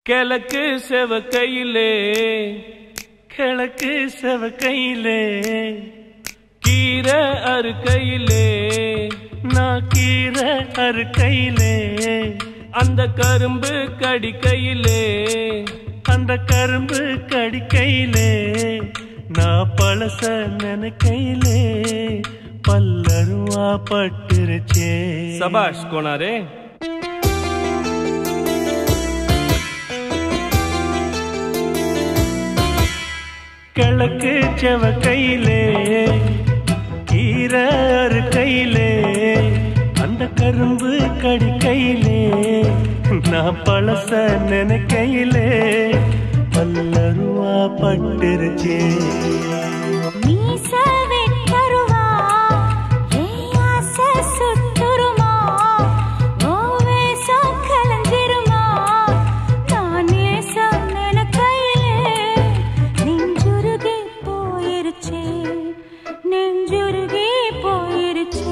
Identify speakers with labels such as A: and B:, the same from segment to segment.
A: கிழக்கு செவக்கையிலே கிழக்கு செவக்கையிலே கீரை அறுக்கையிலே நான் கீரை அறுக்கையிலே அந்த கரும்பு கடிக்கையிலே அந்த கரும்பு கடிக்கையிலே நான் பழச நினைக்கையிலே பல்லருவா பட்டுருச்சே சபாஷ் கோனாரே கிழக்கு செவக்கையிலே கீரை அறுக்கையிலே அந்த கரும்பு கடிக்கையிலே நான் பழச நினைக்கையிலே பல்லருவா பட்டுருச்சே
B: மீச வெட்டருவா ஏன் ஆசை சுத்துருமா ஓ வேஷம் கலஞ்சிருமா நான் நேசம் நினைக்கையிலே நெஞ்சுருகி போயிருச்சே நெஞ்சுருகி போயிருச்சே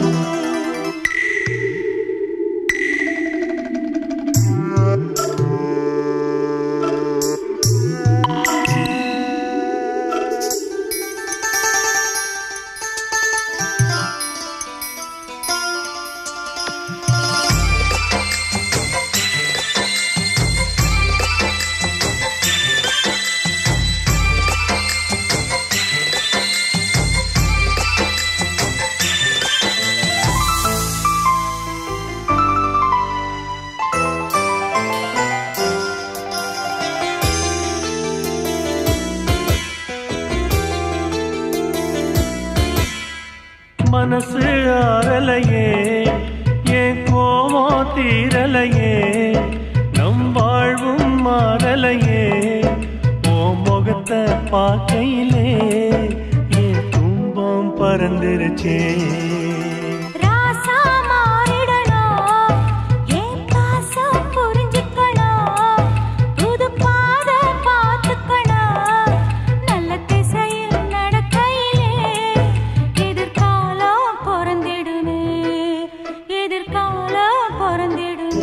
A: மனசு ஆறலையே என் கோவம் தீரலையே நம் வாழ்வும் மாறலையே ஓ முகத்தை பார்க்கையிலே என் துன்பம் பறந்துருச்சே
B: ராசா மாறிடணும் ஏன் பாசம் புரிஞ்சுக்கணும் புது பாத பார்த்துக்கணும் நல்ல திசையில் நடக்கையிலே எதிர்காலம் பிறந்திடுமே எதிர்காலம் பிறந்திடுமே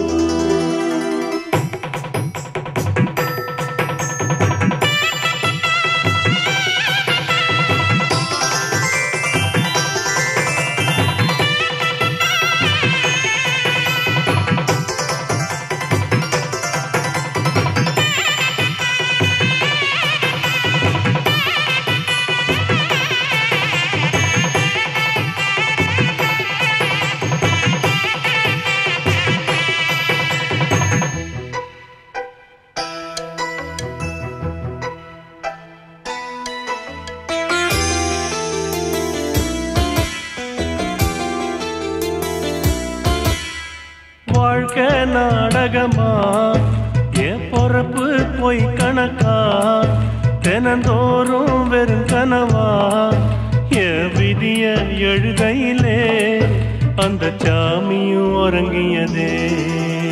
A: வாழ்க்கை நாடகமா என் பொறப்பு பொய் கணக்கா தினந்தோறும் வெறும் கனவா என் விதிய எழுதையிலே அந்த சாமியும் உறங்கியதே